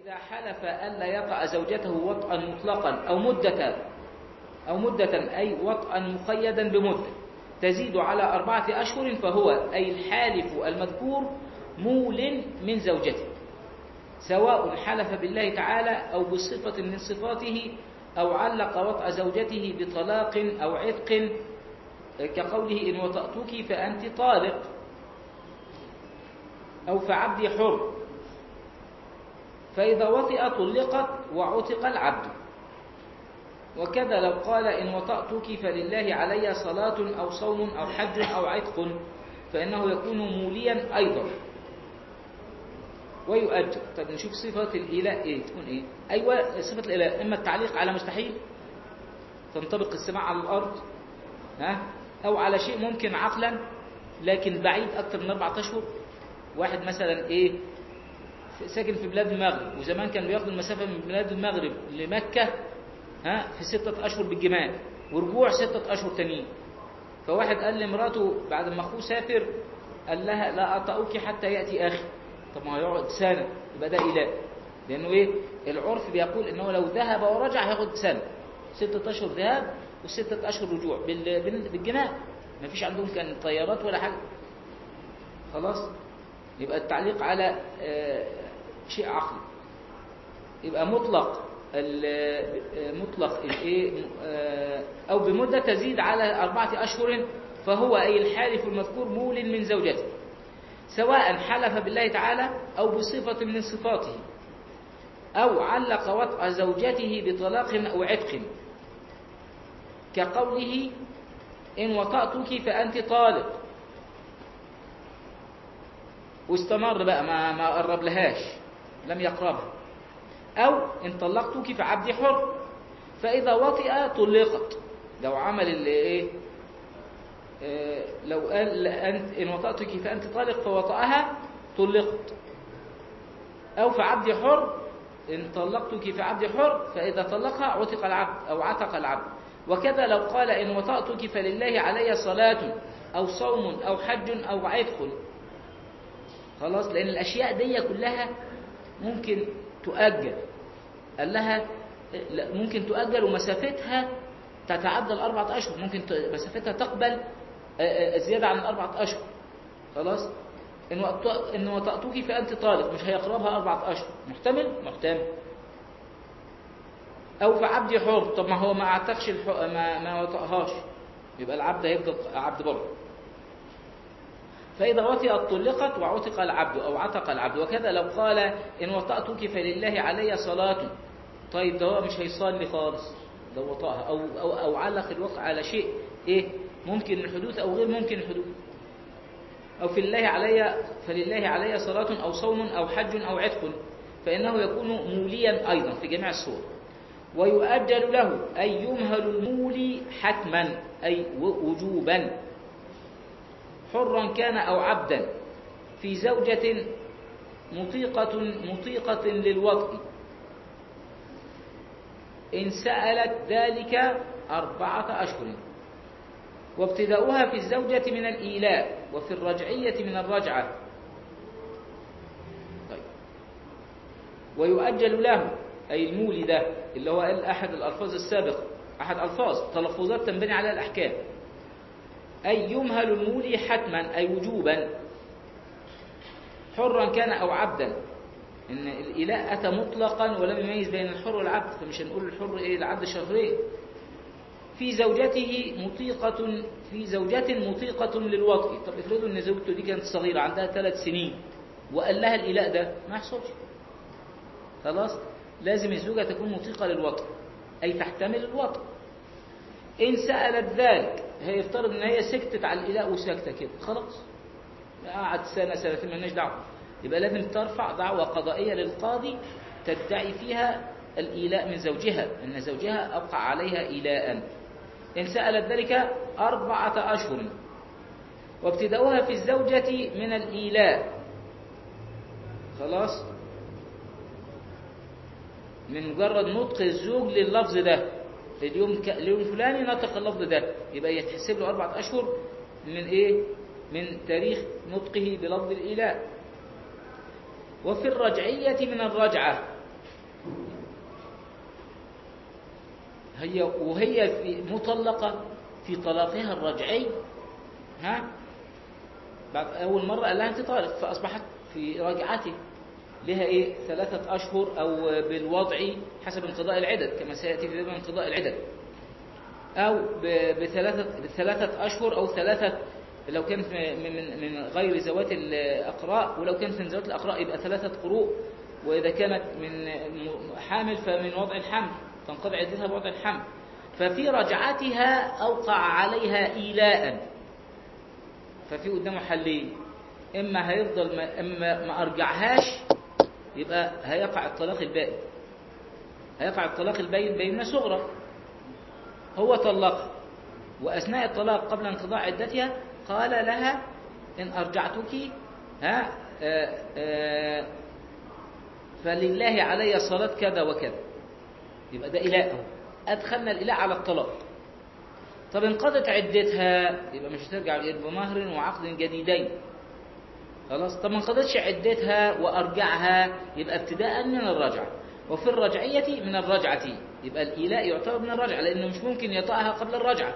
إذا حلف ألا يطأ زوجته وطئا مطلقا أو مدة أو مدة أي وطئا مقيدا بمدة تزيد على أربعة أشهر فهو أي الحالف المذكور مول من زوجته سواء حلف بالله تعالى أو بصفة من صفاته أو علق وطأ زوجته بطلاق أو عتق كقوله إن وطأتك فأنت طالق أو فعبدي حر فإذا وطئ طلقت وعتق العبد وكذا لو قال إن وطأتك فلله علي صلاة أو صوم أو حج أو عتق فإنه يكون موليا أيضا ويؤجر طيب نشوف صفة الإله إيه تكون إيه أيوة صفة الإله إما التعليق على مستحيل تنطبق السماع على الأرض ها أو على شيء ممكن عقلا لكن بعيد أكثر من أربعة أشهر واحد مثلا إيه ساكن في بلاد المغرب وزمان كان بياخد المسافة من بلاد المغرب لمكة ها في ستة أشهر بالجمال ورجوع ستة أشهر تانيين فواحد قال لمراته بعد ما أخوه سافر قال لها لا أطأك حتى يأتي أخي طب ما هيقعد سنة يبقى ده إله لأنه إيه العرف بيقول إنه لو ذهب ورجع هياخد سنة ستة أشهر ذهاب وستة أشهر رجوع بالجمال ما فيش عندهم كان طيارات ولا حاجة خلاص يبقى التعليق على شيء عقلي يبقى مطلق مطلق الايه او بمده تزيد على اربعه اشهر فهو اي الحالف المذكور مول من زوجته سواء حلف بالله تعالى او بصفه من صفاته او علق وطأ زوجته بطلاق او عتق كقوله ان وطأتك فانت طالق واستمر بقى ما ما قرب لهاش لم يقربها أو إن طلقتك فعبدي حر فإذا وطئ طلقت لو عمل اللي إيه آه لو قال أنت إن وطأتك فأنت طالق فوطأها طلقت أو فعبدي حر إن طلقتك فعبدي حر فإذا طلقها عتق العبد أو عتق العبد وكذا لو قال إن وطأتك فلله علي صلاة أو صوم أو حج أو عتق خلاص لأن الأشياء دي كلها ممكن تؤجل قال لها ممكن تؤجل ومسافتها تتعدى الأربعة أشهر ممكن مسافتها تقبل زيادة عن الأربعة أشهر خلاص إن إن وطأتك فأنت طالق مش هيقربها أربعة أشهر محتمل محتمل أو فعبدي حر طب ما هو ما اعتقش ما ما وطأهاش يبقى العبد هيفضل عبد برضه فإذا وطئت طلقت وعتق العبد أو عتق العبد وكذا لو قال إن وطأتك فلله علي صلاة طيب ده هو مش هيصلي خالص لو وطأها أو, أو, أو علق الوقع على شيء إيه ممكن الحدوث أو غير ممكن الحدوث أو في الله علي فلله علي صلاة أو صوم أو حج أو عتق فإنه يكون موليا أيضا في جميع الصور ويؤجل له أي يمهل المولي حتما أي وجوبا حرا كان أو عبدا في زوجة مطيقة مطيقة للوطء إن سألت ذلك أربعة أشهر وابتداؤها في الزوجة من الإيلاء وفي الرجعية من الرجعة طيب. ويؤجل له أي المولي ده اللي هو أحد الألفاظ السابقة أحد ألفاظ تلفظات تنبني على الأحكام أي يمهل المولي حتما أي وجوبا حرا كان أو عبدا إن الإله أتى مطلقا ولم يميز بين الحر والعبد فمش هنقول الحر إيه العبد شهرين في زوجته مطيقة في زوجة مطيقة للوطء طب افرضوا إن زوجته دي كانت صغيرة عندها ثلاث سنين وقال لها الإله ده ما يحصلش خلاص لازم الزوجة تكون مطيقة للوطء أي تحتمل الوطء إن سألت ذلك هي يفترض ان هي سكتت على الاله وساكته كده خلاص قعد سنه سنتين مالناش دعوه يبقى لازم ترفع دعوه قضائيه للقاضي تدعي فيها الايلاء من زوجها ان زوجها اوقع عليها ايلاء ان سالت ذلك اربعه اشهر وابتداؤها في الزوجه من الايلاء خلاص من مجرد نطق الزوج لللفظ ده اليوم ك... اليوم الفلاني نطق اللفظ ده يبقى يتحسب له أربعة أشهر من إيه؟ من تاريخ نطقه بلفظ الإله وفي الرجعية من الرجعة هي وهي في مطلقة في طلاقها الرجعي ها بعد أول مرة قال لها أنت طالق فأصبحت في رجعته لها إيه ثلاثة أشهر أو بالوضع حسب انقضاء العدد كما سيأتي في باب انقضاء العدد أو ب- بثلاثة بثلاثة أشهر أو ثلاثة لو كانت من من- من غير ذوات الأقراء ولو كانت من ذوات الأقراء يبقى ثلاثة قروء وإذا كانت من م- حامل فمن وضع الحمل تنقضي عدتها بوضع الحمل ففي رجعتها أوقع عليها إيلاء ففي قدامه حلين إما هيفضل ما, إما ما أرجعهاش يبقى هيقع الطلاق الباقي هيقع الطلاق الباقي بيننا صغرى هو طلقها وأثناء الطلاق قبل انقضاء عدتها قال لها إن أرجعتك ها آه، آه، فلله علي صلاة كذا وكذا يبقى ده إلاء أهو. أدخلنا الإلاء على الطلاق طب انقضت عدتها يبقى مش هترجع غير بمهر وعقد جديدين خلاص طب ما انقضتش عدتها وأرجعها يبقى ابتداء من الرجعة وفي الرجعية من الرجعة يبقى الإيلاء يعتبر من الرجعة لأنه مش ممكن يطأها قبل الرجعة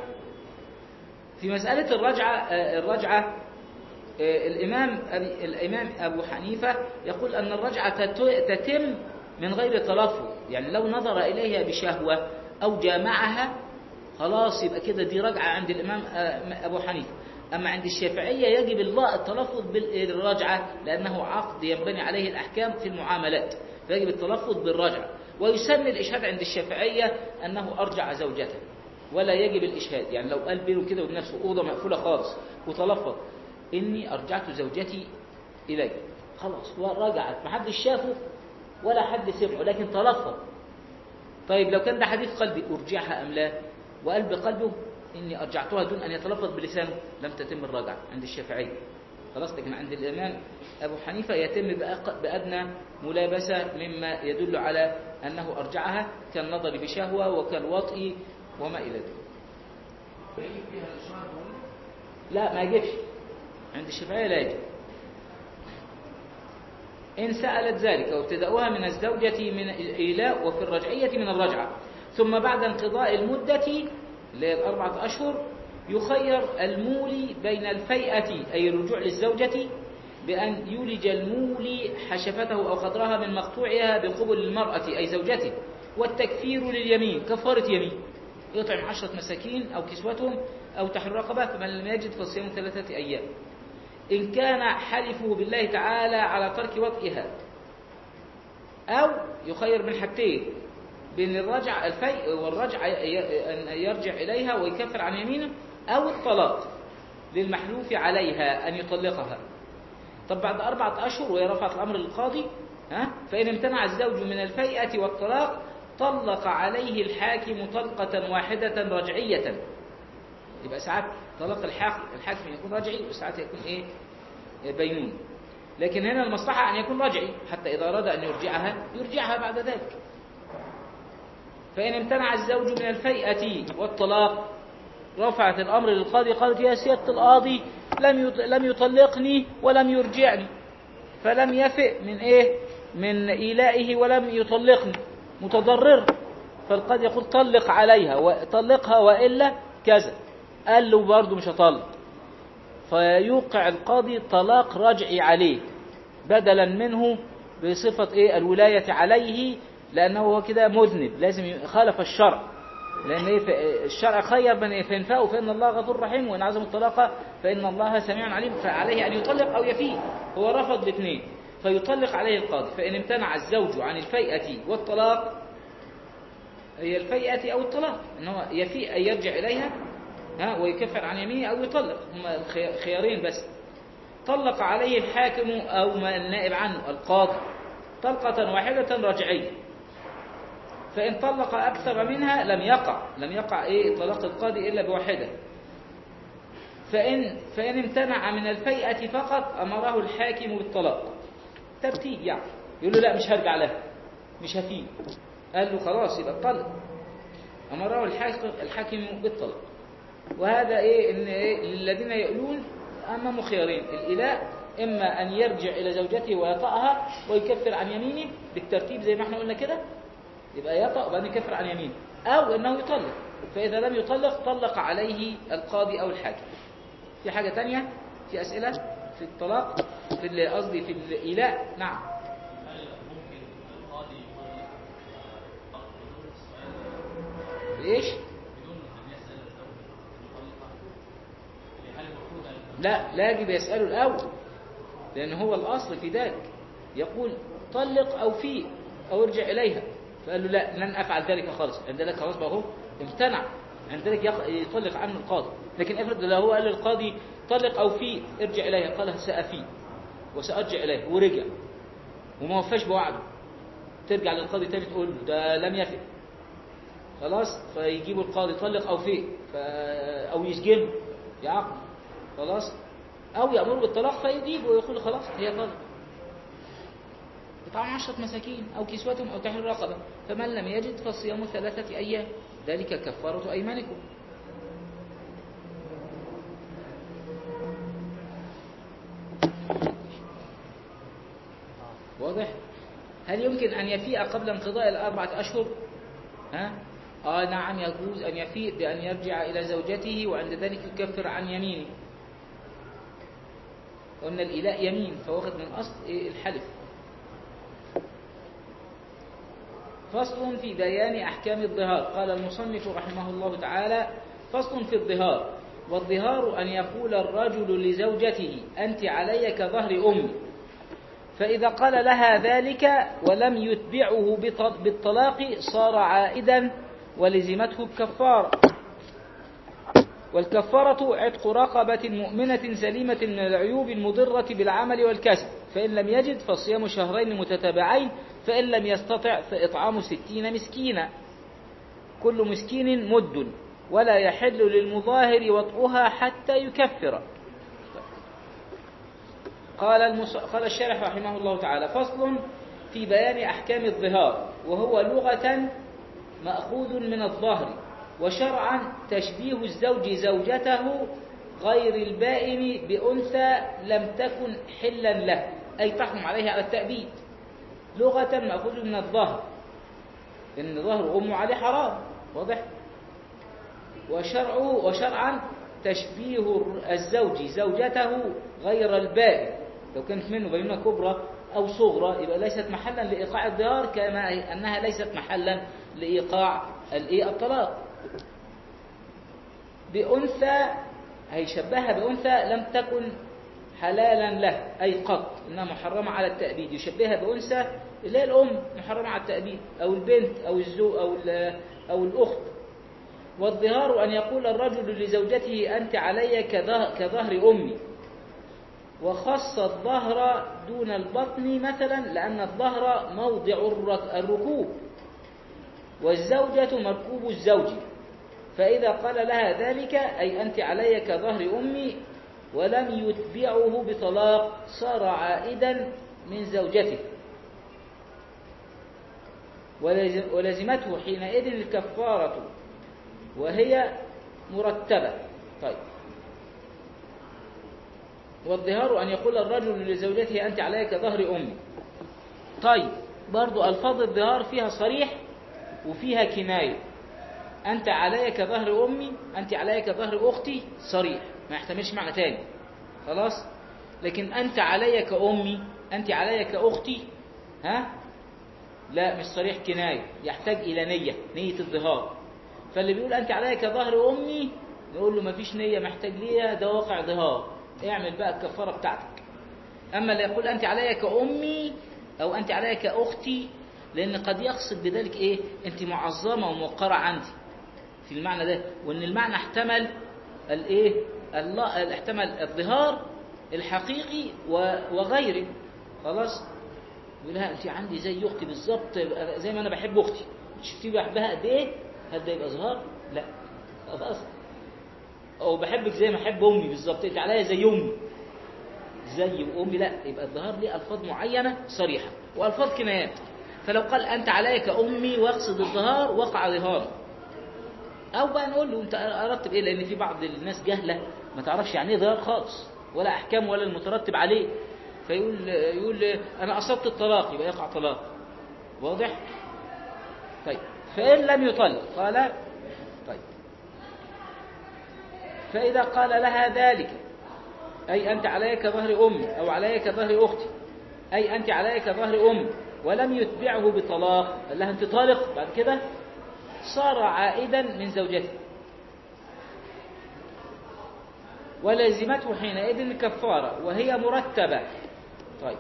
في مسألة الرجعة آه، الرجعة آه، الإمام أبي الإمام أبو حنيفة يقول أن الرجعة تت- تتم من غير تلفظ يعني لو نظر إليها بشهوة أو جامعها خلاص يبقى كده دي رجعة عند الإمام آه، أبو حنيفة أما عند الشافعية يجب الله التلفظ بالرجعة لأنه عقد ينبني عليه الأحكام في المعاملات فيجب التلفظ بالرجعة ويسمى الإشهاد عند الشافعية أنه أرجع زوجته ولا يجب الإشهاد يعني لو قال بينه كده وبنفسه أوضة مقفولة خالص وتلفظ إني أرجعت زوجتي إلي خلاص ورجعت محدش شافه ولا حد سمعه لكن تلفظ طيب لو كان ده حديث قلبي أرجعها أم لا وقال بقلبه إني أرجعتها دون أن يتلفظ بلسانه لم تتم الرجعة عند الشافعية خلاص لكن عند الإمام أبو حنيفة يتم بأق- بأدنى ملابسة مما يدل على أنه أرجعها كالنظر بشهوة وكالوطء وما إلى ذلك يجب فيها الإشهار هون لا ما يجبش عند الشافعية لا يجب إن سألت ذلك وابتدأوها من الزوجة من الإيلاء وفي الرجعية من الرجعة ثم بعد انقضاء المدة اللي هي الأربعة أشهر يخير المولي بين الفيئة أي الرجوع للزوجة بأن يولج المولي حشفته أو خضرها من مقطوعها بقبل المرأة أي زوجته والتكفير لليمين كفارة يمين يطعم عشرة مساكين أو كسوتهم أو تحرير رقبة فمن لم يجد فصيام ثلاثة أيام إن كان حلفه بالله تعالى على ترك وطئها أو يخير من حاجتين بين الرجع الفيء والرجع ي- أن يرجع إليها ويكفر عن يمينه أو الطلاق للمحلوف عليها أن يطلقها طب بعد أربعة أشهر وهي رفعت الأمر للقاضي ها فإن امتنع الزوج من الفيئة والطلاق طلق عليه الحاكم طلقة واحدة رجعية يبقى ساعات طلاق الحاكم الحاكم يكون رجعي وساعات يكون ايه بينون لكن هنا المصلحة أن يكون رجعي حتى إذا أراد أن يرجعها يرجعها بعد ذلك فإن امتنع الزوج من الفيئة والطلاق رفعت الأمر للقاضي قالت يا سيادة القاضي لم يط- لم يطلقني ولم يرجعني فلم يفئ من إيه من إيلائه ولم يطلقني متضرر فالقاضي يقول طلق عليها وطلقها وإلا كذا قال له برضه مش هطلق فيوقع القاضي طلاق رجعي عليه بدلا منه بصفة إيه الولاية عليه لأنه هو كده مذنب لازم خالف الشرع لأن إيه ف- الشرع خير بين إيه فإن فاءوا فإن الله غفور رحيم وإن عزموا الطلاق فإن الله سميع عليم فعليه أن يطلق أو يفيه هو رفض الاثنين فيطلق عليه القاضي فإن امتنع الزوج عن الفيئة والطلاق هي الفيئة أو الطلاق إن هو يفيء أن يرجع إليها ها ويكفر عن يمينه أو يطلق هما الخي- خيارين بس طلق عليه الحاكم أو ما النائب عنه القاضي طلقة واحدة رجعية فإن طلق أكثر منها لم يقع لم يقع إيه طلاق القاضي إلا بواحدة فإن فإن امتنع من الفيئة فقط أمره الحاكم بالطلاق ترتيب يعني يقول له لا مش هرجع لها مش هفيه قال له خلاص يبقى الطلق أمره الحاكم الحاكم بالطلاق وهذا إيه إن إيه للذين يؤلون أمامه خيارين الإلاء إما أن يرجع إلى زوجته ويطأها ويكفر عن يمينه بالترتيب زي ما احنا قلنا كده يبقى يطأ وبعدين يكفر عن يمينه أو أنه يطلق فإذا لم يطلق طلق عليه القاضي أو الحاكم في حاجة تانية في أسئلة في الطلاق في ال- قصدي في الإيلاء نعم هل ممكن القاضي يطلق طلاق بدون السؤال إيش بدون ان يسال الزوج يطلقها؟ يعني هل المفروض ان لا لا يجب يسأله الأول لأن هو الأصل في ذلك يقول طلق أو في أو ارجع إليها فقال له لا لن أفعل ذلك خالص عند ذلك خلاص بقى هو امتنع عند ذلك يق- يطلق عنه القاضي لكن افرض لو هو قال للقاضي طلق أو في ارجع إليها قال سأفي وسأرجع إليها ورجع وما وفاش بوعده ترجع للقاضي تاني تقول له ده لم يفي خلاص فيجيبوا القاضي طلق أو في ف... أو يسجنه يعاقب خلاص أو يأمر بالطلاق فيجيب ويقول خلاص هي طلق إطعام عشرة مساكين أو كسوتهم أو تحرير رقبة فمن لم يجد فصيام ثلاثة أيام ذلك كفارة أيمانكم واضح هل يمكن أن يفيء قبل انقضاء الأربعة أشهر ها آه نعم يجوز أن يفيء بأن يرجع إلى زوجته وعند ذلك يكفر عن يمينه قلنا الإلاء يمين فواخد من أصل إيه الحلف فصل في بيان أحكام الظهار قال المصنف رحمه الله تعالى فصل في الظهار والظهار أن يقول الرجل لزوجته أنت علي كظهر أمي فإذا قال لها ذلك ولم يتبعه بط- بالطلاق صار عائدا ولزمته الكفارة والكفارة عتق رقبة مؤمنة سليمة من العيوب المضرة بالعمل والكسب فإن لم يجد فصيام شهرين متتابعين فإن لم يستطع فإطعام ستين مسكينا كل مسكين مد ولا يحل للمظاهر وطئها حتى يكفر قال, المص... قال الشارح رحمه الله تعالى فصل في بيان أحكام الظهار وهو لغة مأخوذ من الظهر وشرعا تشبيه الزوج زوجته غير البائن بأنثى لم تكن حلا له أي تحرم عليه على التأبيد لغة مأخوذ من الظهر إن ظهر أمه عليه حرام واضح وشرع وشرعا تشبيه الزوج زوجته غير البائن لو كانت منه بينونة كبرى أو صغرى يبقى ليست محلا لإيقاع الظهار كما أنها ليست محلا لإيقاع الإيه الطلاق بأنثى هيشبهها بأنثى لم تكن حلالا له أي قط إنها محرمة على التأبيد يشبهها بأنثى اللي هي الأم محرمة على التأبيد أو البنت أو الزو أو ال- أو الأخت والظهار أن يقول الرجل لزوجته أنت علي كظه- كظهر أمي وخص الظهر دون البطن مثلا لأن الظهر موضع الرك- الركوب والزوجة مركوب الزوج فإذا قال لها ذلك أي أنت علي كظهر أمي ولم يتبعه بطلاق صار عائدا من زوجته ولز- ولزمته حينئذ الكفارة وهي مرتبة طيب والظهار أن يقول الرجل لزوجته أنت علي كظهر أمي طيب برضو ألفاظ الظهار فيها صريح وفيها كناية أنت علي كظهر أمي أنت علي كظهر أختي صريح ما يحتملش معنى تاني خلاص لكن أنت علي كأمي أنت علي كأختي ها لا مش صريح كناية يحتاج إلى نية نية الظهار فاللي بيقول أنت علي كظهر أمي نقول له مفيش نية محتاج ليها ده واقع ظهار اعمل بقى الكفارة بتاعتك أما اللي يقول أنت علي كأمي أو أنت علي كأختي لأن قد يقصد بذلك إيه أنت معظمة وموقرة عندي في المعنى ده وأن المعنى احتمل الإيه الله احتمل الظهار الحقيقي و- وغيره خلاص يقول لها أنت عندي زي أختي بالظبط زي ما أنا بحب أختي شفتي بحبها قد إيه هل ده يبقى ظهار لا خلاص أو بحبك زي ما أحب أمي بالظبط أنت عليا زي أمي زي أمي لا يبقى الظهار ليه ألفاظ معينة صريحة وألفاظ كنايات فلو قال أنت علي كأمي واقصد الظهار وقع ظهار أو بقى نقول له أنت أردت بإيه لأن في بعض الناس جهلة ما تعرفش يعني إيه ظهار خالص ولا أحكام ولا المترتب عليه فيقول يقول أنا أصبت الطلاق يبقى يقع طلاق واضح؟ طيب فإن لم يطلق قال طيب فإذا قال لها ذلك أي أنت علي كظهر أمي أو علي كظهر أختي أي أنت علي كظهر أمي ولم يتبعه بطلاق قال لها أنت طالق بعد كده صار عائدا من زوجته ولزمته حينئذ الكفارة وهي مرتبة طيب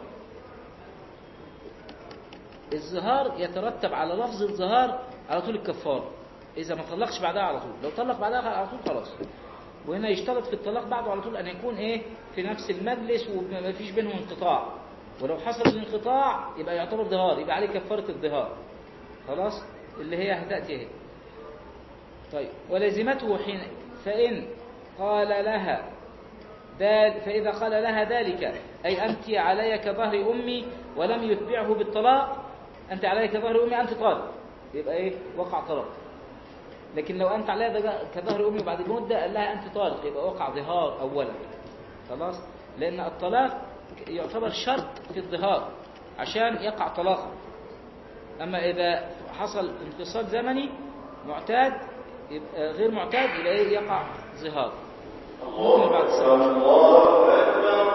الظهار يترتب على لفظ الظهار على طول الكفارة إذا ما طلقش بعدها على طول لو طلق بعدها على طول خلاص وهنا يشترط في الطلاق بعده على طول أن يكون إيه في نفس المجلس وما فيش بينهم انقطاع ولو حصل الانقطاع يبقى يعتبر ظهار يبقى عليه كفارة الظهار خلاص اللي هي هتأتي اهي طيب ولزمته حين فإن قال لها ذل فإذا قال لها ذلك أي أنت علي كظهر أمي ولم يتبعه بالطلاق أنت علي كظهر أمي أنت طالق يبقى إيه وقع طلاق لكن لو أنت علي كظهر أمي وبعد مدة قال لها أنت طالق يبقى وقع ظهار أولا خلاص لأن الطلاق يعتبر شرط في الظهار عشان يقع طلاقا أما إذا حصل انفصال زمني معتاد يبقى غير معتاد يبقى إيه يقع ظهار ممكن بعد السلام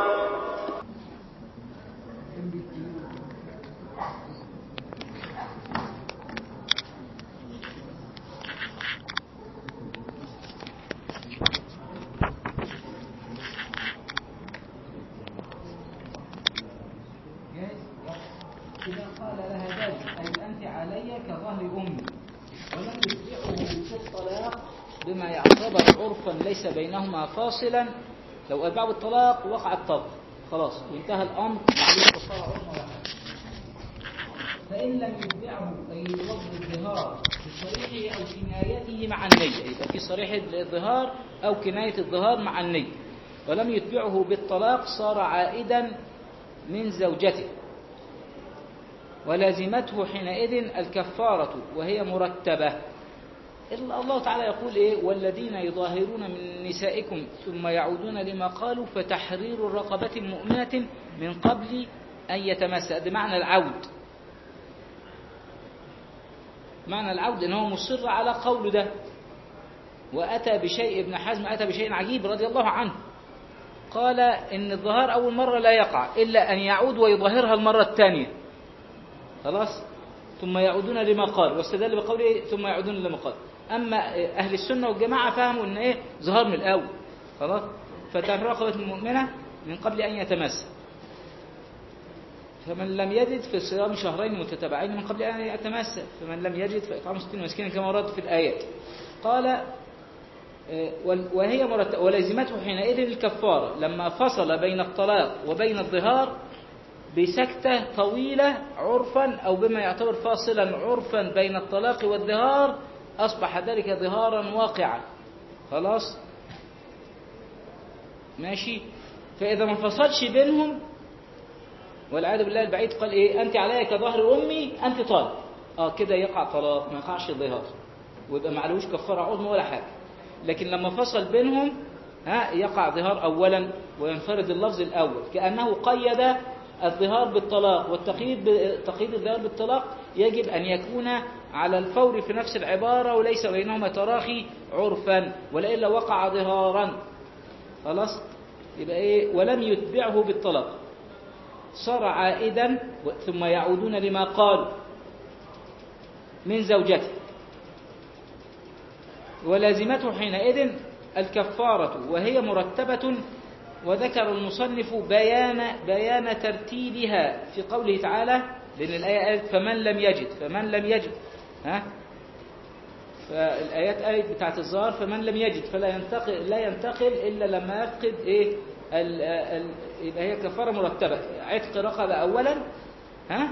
إذا قال لها ذلك أي أنت علي كظهر أمي ولم يتبعه في الطلاق بما يعتبر عرفا ليس بينهما فاصلا لو أتبعوا الطلاق وقع الطلاق خلاص وانتهى الأمر معلوش وصار عرفا ولا حاجة فإن لم يتبعه أي لفظ الظهار بصريحه أو كنايته مع النية يبقى في صريح الظهار أو كناية الظهار مع النية ولم يتبعه بالطلاق صار عائدا من زوجته ولازمته حينئذ الكفارة وهي مرتبة الله تعالى يقول إيه والذين يظاهرون من نسائكم ثم يعودون لما قالوا فتحرير رقبة مؤمنة من قبل أن يتمس بمعنى العود معنى العود إن هو مصر على قول ده وأتى بشيء ابن حزم أتى بشيء عجيب رضي الله عنه قال إن الظهار أول مرة لا يقع إلا أن يعود ويظهرها المرة الثانية خلاص ثم يعودون لما قال واستدل بقوله ثم يعودون لما قال أما أهل السنة والجماعة فهموا أن إيه ظهر من الأول خلاص فترقبت المؤمنة من قبل أن يتمس فمن لم يجد في صيام شهرين متتابعين من قبل أن يتمس فمن لم يجد فإطعام ستين مسكينا كما ورد في الآيات قال وهي مرتبة ولزمته حينئذ الكفارة لما فصل بين الطلاق وبين الظهار بسكتة طويلة عرفا أو بما يعتبر فاصلا عرفا بين الطلاق والظهار أصبح ذلك ظهارا واقعا خلاص ماشي فإذا ما فصلش بينهم والعياذ بالله البعيد قال إيه أنت علي كظهر أمي أنت طالق آه كده يقع طلاق ما يقعش ظهار ويبقى معلوش كفارة عظمى ولا حاجة لكن لما فصل بينهم ها يقع ظهار أولا وينفرد اللفظ الأول كأنه قيد الظهار بالطلاق والتقييد تقييد الظهار بالطلاق يجب أن يكون على الفور في نفس العبارة وليس بينهما تراخي عرفا ولئلا وقع ظهارا خلاص يبقى إيه ولم يتبعه بالطلاق صار عائدا ثم يعودون لما قال من زوجته ولازمته حينئذ الكفارة وهي مرتبة وذكر المصنف بيان بيان ترتيبها في قوله تعالى لأن الآية قالت فمن لم يجد فمن لم يجد ها فالآيات قالت بتاعت الظاهر فمن لم يجد فلا ينتقل لا ينتقل إلا لما يفقد إيه ال ال يبقى هي كفارة مرتبة عتق رقبة أولا ها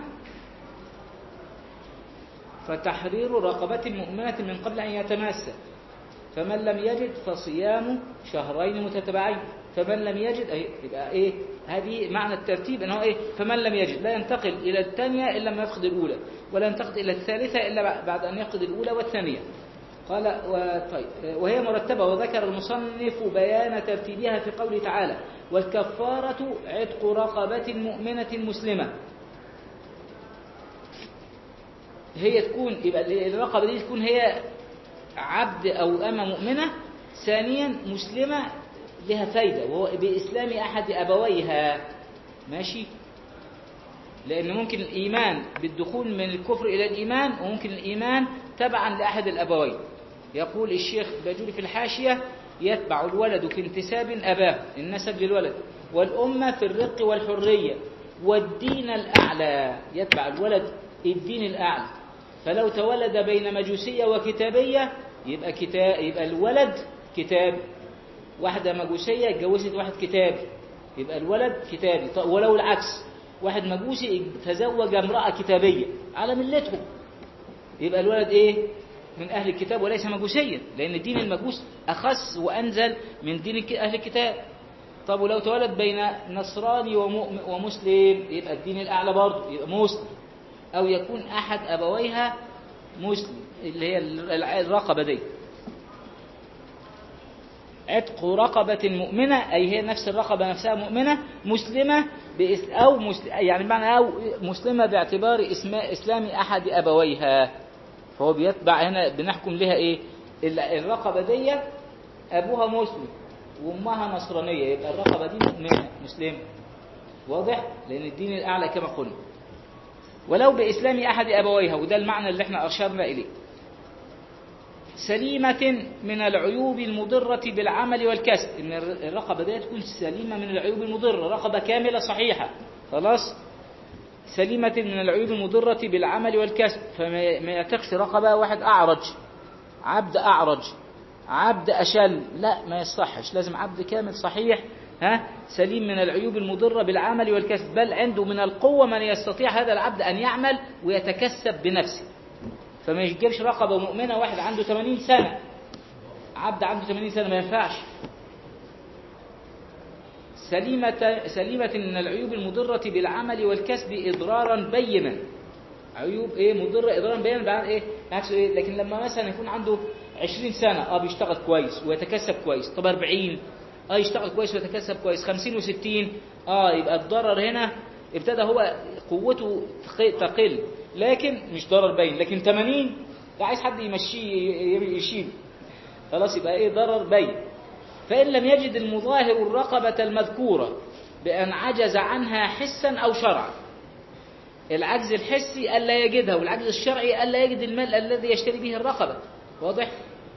فتحرير رقبة مؤمنة من قبل أن يتماسى فمن لم يجد فصيام شهرين متتابعين فمن لم يجد أي يبقى ايه هذه معنى الترتيب انه ايه فمن لم يجد لا ينتقل الى الثانيه الا لما يفقد الاولى ولا ينتقل الى الثالثه الا بعد ان يفقد الاولى والثانيه قال طيب وهي مرتبه وذكر المصنف بيان ترتيبها في قوله تعالى والكفاره عتق رقبه مؤمنه مسلمه هي تكون يبقى الرقبة دي تكون هي عبد أو أمة مؤمنة ثانيا مسلمة لها فايدة وهو بإسلام أحد أبويها ماشي لأن ممكن الإيمان بالدخول من الكفر إلى الإيمان وممكن الإيمان تبعا لأحد الأبوين يقول الشيخ باجوري في الحاشية يتبع الولد في انتساب أباه النسب للولد والأمة في الرق والحرية والدين الأعلى يتبع الولد الدين الأعلى فلو تولد بين مجوسية وكتابية يبقى كتاب يبقى الولد كتاب واحدة مجوسية اتجوزت واحد كتابي يبقى الولد كتابي طب ولو العكس واحد مجوسي تزوج امرأة كتابية على ملتهم يبقى الولد ايه من أهل الكتاب وليس مجوسيا لأن دين المجوس أخص وأنزل من دين أهل الكتاب طب ولو تولد بين نصراني ومسلم يبقى الدين الأعلى برضه يبقى مسلم أو يكون أحد أبويها مسلم اللي هي الرقبة دي عتق رقبة مؤمنة أي هي نفس الرقبة نفسها مؤمنة مسلمة بإس أو مسل يعني معنى أو مسلمة باعتبار اسم إسلام أحد أبويها فهو بيتبع هنا بنحكم لها إيه الرقبة دي أبوها مسلم وأمها نصرانية يبقى الرقبة دي مؤمنة مسلمة واضح لأن الدين الأعلى كما قلنا ولو بإسلام أحد أبويها وده المعنى اللي احنا أشرنا إليه سليمة من العيوب المضرة بالعمل والكسب إن الرقبة دي تكون سليمة من العيوب المضرة رقبة كاملة صحيحة خلاص سليمة من العيوب المضرة بالعمل والكسب فما يعتقش رقبة واحد أعرج عبد أعرج عبد أشل لا ما يصحش لازم عبد كامل صحيح ها سليم من العيوب المضرة بالعمل والكسب بل عنده من القوة من يستطيع هذا العبد أن يعمل ويتكسب بنفسه فما يجيبش رقبة مؤمنة واحد عنده 80 سنة عبد عنده 80 سنة ما ينفعش سليمة, سليمة من العيوب المضرة بالعمل والكسب إضرارا بينا عيوب إيه مضرة إضرارا بينا بعد إيه عكس إيه لكن لما مثلا يكون عنده 20 سنة اه بيشتغل كويس ويتكسب كويس طب 40 اه يشتغل كويس ويتكسب كويس 50 و60 اه يبقى الضرر هنا ابتدى هو قوته تقل لكن مش ضرر باين لكن 80 ده عايز حد يمشيه يشيل خلاص يبقى ايه ضرر باين فإن لم يجد المظاهر الرقبة المذكورة بأن عجز عنها حسا أو شرعا العجز الحسي ألا يجدها والعجز الشرعي ألا يجد المال الذي يشتري به الرقبة واضح؟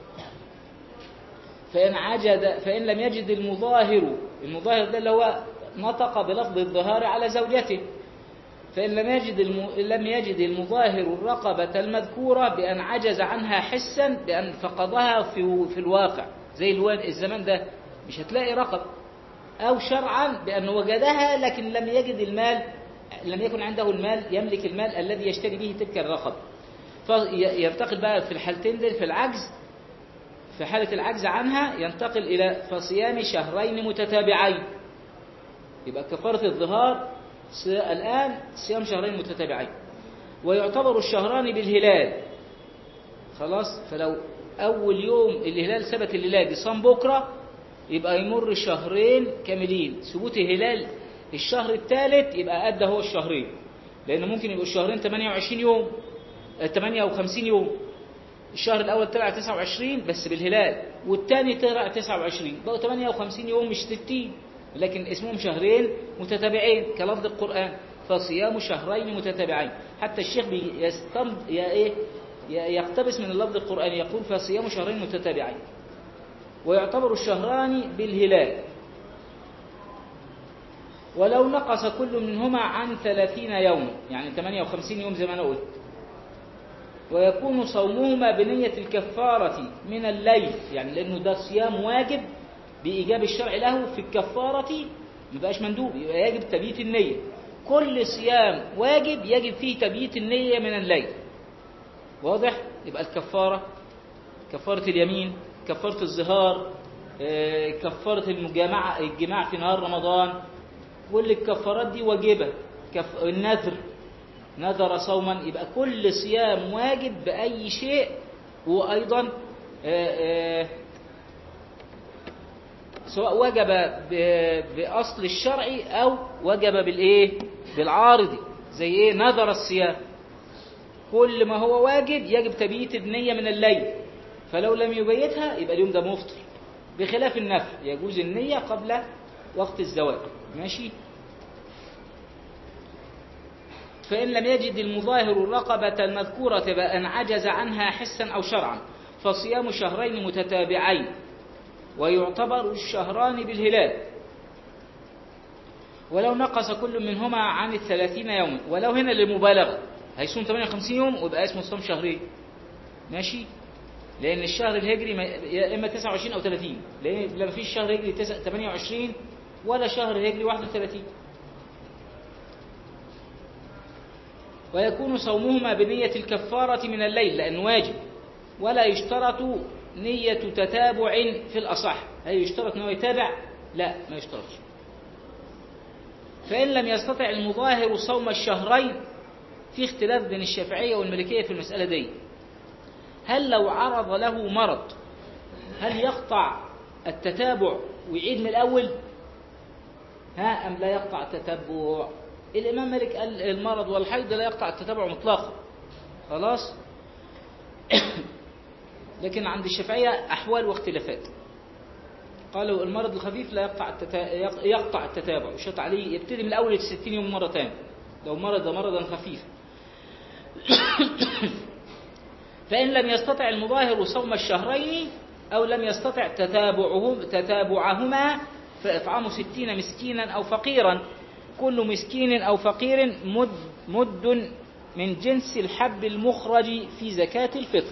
فإن عجد فإن لم يجد المظاهر المظاهر ده اللي هو نطق بلفظ الظهار على زوجته فإن لم يجد الم... لم يجد المظاهر الرقبة المذكورة بأن عجز عنها حسا بأن فقدها في في الواقع زي الوان الزمان ده مش هتلاقي رقبة أو شرعا بأن وجدها لكن لم يجد المال لم يكن عنده المال يملك المال الذي يشتري به تلك الرقبة فينتقل بقى في الحالتين دول في العجز في حالة العجز عنها ينتقل إلى فصيام شهرين متتابعين يبقى كفارة الظهار الآن صيام شهرين متتابعين ويعتبر الشهران بالهلال خلاص فلو أول يوم الهلال ثبت الهلال صام بكرة يبقى يمر شهرين كاملين ثبوت الهلال الشهر الثالث يبقى أدى هو الشهرين لأنه ممكن يبقوا الشهرين 28 يوم 58 يوم الشهر الأول طلع 29 بس بالهلال والثاني طلع 29 بقوا 58 يوم مش 60 لكن اسمهم شهرين متتابعين كلفظ القرآن فصيام شهرين متتابعين حتى الشيخ يستمد يا ايه يقتبس من اللفظ القرآني يقول فصيام شهرين متتابعين ويعتبر الشهران بالهلال ولو نقص كل منهما عن ثلاثين يوما يعني 58 يوم زي ما أنا قلت ويكون صومهما بنية الكفارة من الليل يعني لأنه ده صيام واجب بإيجاب الشرع له في الكفارة ما بقاش مندوب يبقى يجب تبييت النية كل صيام واجب يجب فيه تبييت النية من الليل واضح يبقى الكفارة كفارة اليمين كفارة الظهار كفارة المجامعة الجماع في نهار رمضان كل الكفارات دي واجبة كف... النذر نذر صوما يبقى كل صيام واجب بأي شيء هو أيضا آآ آآ سواء وجب بأصل الشرعي أو وجب بالإيه بالعارض زي إيه نذر الصيام كل ما هو واجب يجب تبييت النية من الليل فلو لم يبيتها يبقى اليوم ده مفطر بخلاف النفل يجوز النية قبل وقت الزواج ماشي فإن لم يجد المظاهر الرقبة المذكورة بأن عجز عنها حسا أو شرعا فصيام شهرين متتابعين ويعتبر الشهران بالهلال ولو نقص كل منهما عن الثلاثين يوما ولو هنا للمبالغة هيصوم 58 يوم ويبقى اسمه صوم شهرين ماشي لأن الشهر الهجري ما- يا إما 29 أو 30 لأن لا فيش شهر هجري 9 28 ولا شهر هجري 31 ويكون صومهما بنية الكفارة من الليل لأنه واجب ولا يشترط نية تتابع في الأصح هل يشترط أنه يتابع؟ لا ما يشترطش فإن لم يستطع المظاهر صوم الشهرين في اختلاف بين الشافعية والمالكية في المسألة دي هل لو عرض له مرض هل يقطع التتابع ويعيد من الأول ها أم لا يقطع التتبع الإمام مالك قال المرض والحيض لا يقطع التتابع مطلقا خلاص لكن عند الشافعية أحوال واختلافات قالوا المرض الخفيف لا يقطع التتا... يق- يقطع التتابع وشط عليه يبتدي من الأول 60 يوم مرة تانية لو مرض مرضا خفيفا فإن لم يستطع المظاهر صوم الشهرين أو لم يستطع تتابعهم تتابعهما فإطعام ستين مسكينا أو فقيرا كل مسكين أو فقير مد, مد من جنس الحب المخرج في زكاة الفطر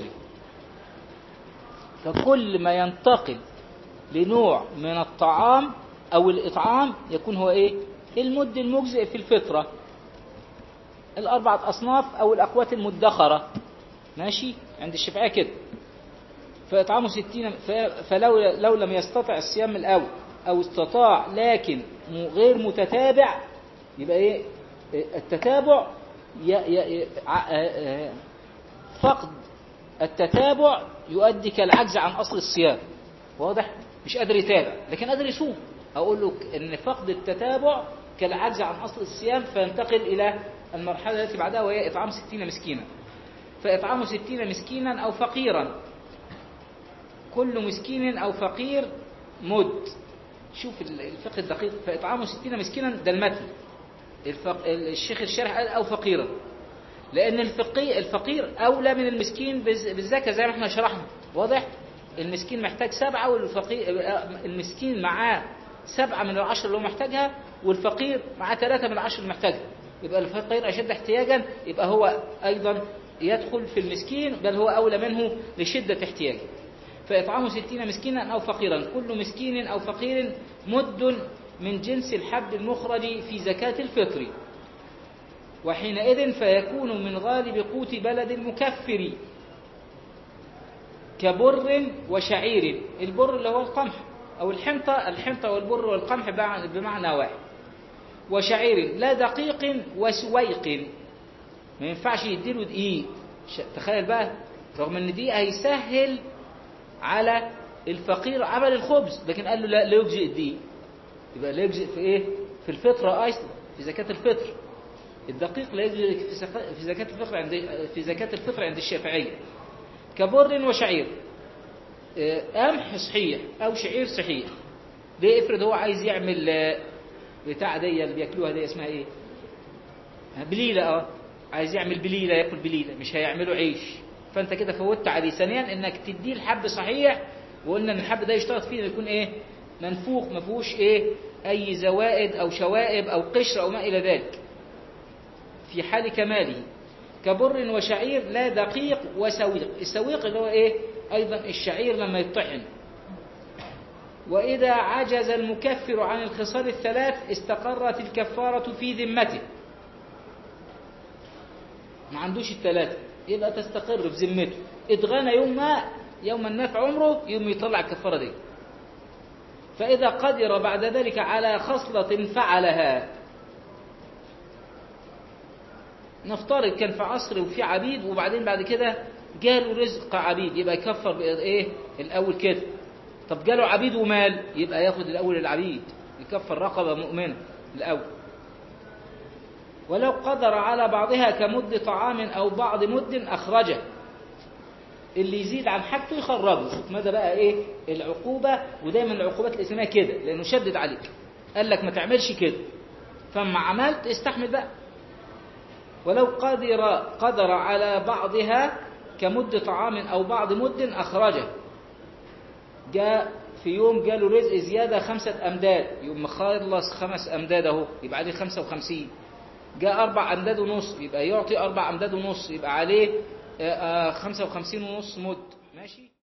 فكل ما ينتقل لنوع من الطعام أو الإطعام يكون هو إيه المد المجزئ في الفطرة الأربعة أصناف أو الأقوات المدخرة ماشي عند الشافعية كده فإطعامه ستين ف- فلو لو لم يستطع الصيام من الأول أو استطاع لكن م- غير متتابع يبقى إيه التتابع ي- ي- ي- ع- آه، آه، فقد التتابع يؤدي كالعجز عن أصل الصيام واضح مش قادر يتابع لكن قادر يصوم أقول له إن فقد التتابع كالعجز عن أصل الصيام فينتقل إلى المرحلة التي بعدها وهي إطعام ستين مسكينا فإطعام ستين مسكينا أو فقيرا كل مسكين أو فقير مد شوف الفقه الدقيق فإطعام ستين مسكينا ده المتن الفق... الشيخ الشارح قال أو فقيرا لأن الفقي... الفقير أولى من المسكين بالز- بالزكاة زي ما احنا شرحنا واضح المسكين محتاج سبعة والفقير المسكين معاه سبعة من العشر اللي هو محتاجها والفقير معاه ثلاثة من العشر اللي محتاجها يبقى الفقير أشد احتياجا يبقى هو أيضا يدخل في المسكين بل هو أولى منه لشدة احتياجه فإطعام ستين مسكينا أو فقيرا كل مسكين أو فقير مد من جنس الحب المخرج في زكاة الفطر وحينئذ فيكون من غالب قوت بلد المكفر كبر وشعير البر اللي هو القمح أو الحنطة الحنطة والبر والقمح بمع- بمعنى واحد وشعير لا دقيق وسويق ما ينفعش يديله دقيق ش- تخيل بقى رغم ان دي هيسهل على الفقير عمل الخبز لكن قال له لا لا يجزئ الدقيق يبقى لا يجزئ في ايه في الفطرة اصلا في زكاة الفطر الدقيق لا يجزئ في زكاة في زكاة الفطر عند في زكاة الفطر عند الشافعية كبر وشعير آه، قمح صحيح او شعير صحيح ليه افرض هو عايز يعمل آه، بتاع دي اللي بياكلوها دي اسمها ايه بليله اه عايز يعمل بليله ياكل بليله مش هيعملوا عيش فانت كده فوتت عليه ثانيا انك تديه الحب صحيح وقلنا ان الحب ده يشترط فيه انه يكون ايه منفوخ ما فيهوش ايه اي زوائد او شوائب او قشر او ما الى ذلك في حال كماله كبر وشعير لا دقيق وسويق السويق اللي هو ايه ايضا الشعير لما يطحن وإذا عجز المكفر عن الخصال الثلاث استقرت الكفارة في ذمته ما عندوش الثلاثة يبقى تستقر في ذمته اتغنى يوم ما يوم النفع عمره يوم يطلع الكفارة دي فإذا قدر بعد ذلك على خصلة فعلها نفترض كان في عصر وفي عبيد وبعدين بعد كده جاله رزق عبيد يبقى يكفر بايه الاول كده طب جاله عبيد ومال يبقى ياخد الاول العبيد يكفر رقبه مؤمنه الاول ولو قدر على بعضها كمد طعام أو بعض مد أخرجه اللي يزيد عن حاجته يخرجه شوف ماذا بقى ايه العقوبة ودايما العقوبات الإسلامية كده لأنه شدد عليك قال لك ما تعملش كده فما عملت استحمل بقى ولو قدر قدر على بعضها كمد طعام أو بعض مد أخرجه جاء في يوم جاله رزق زيادة خمسة أمداد يوم مخلص خمس أمداد أهو يبقى عليه خمسة وخمسين جاء أربع أمداد ونص يبقى يعطي أربع أمداد ونص يبقى عليه آه، آه، خمسة وخمسين ونص مد ماشي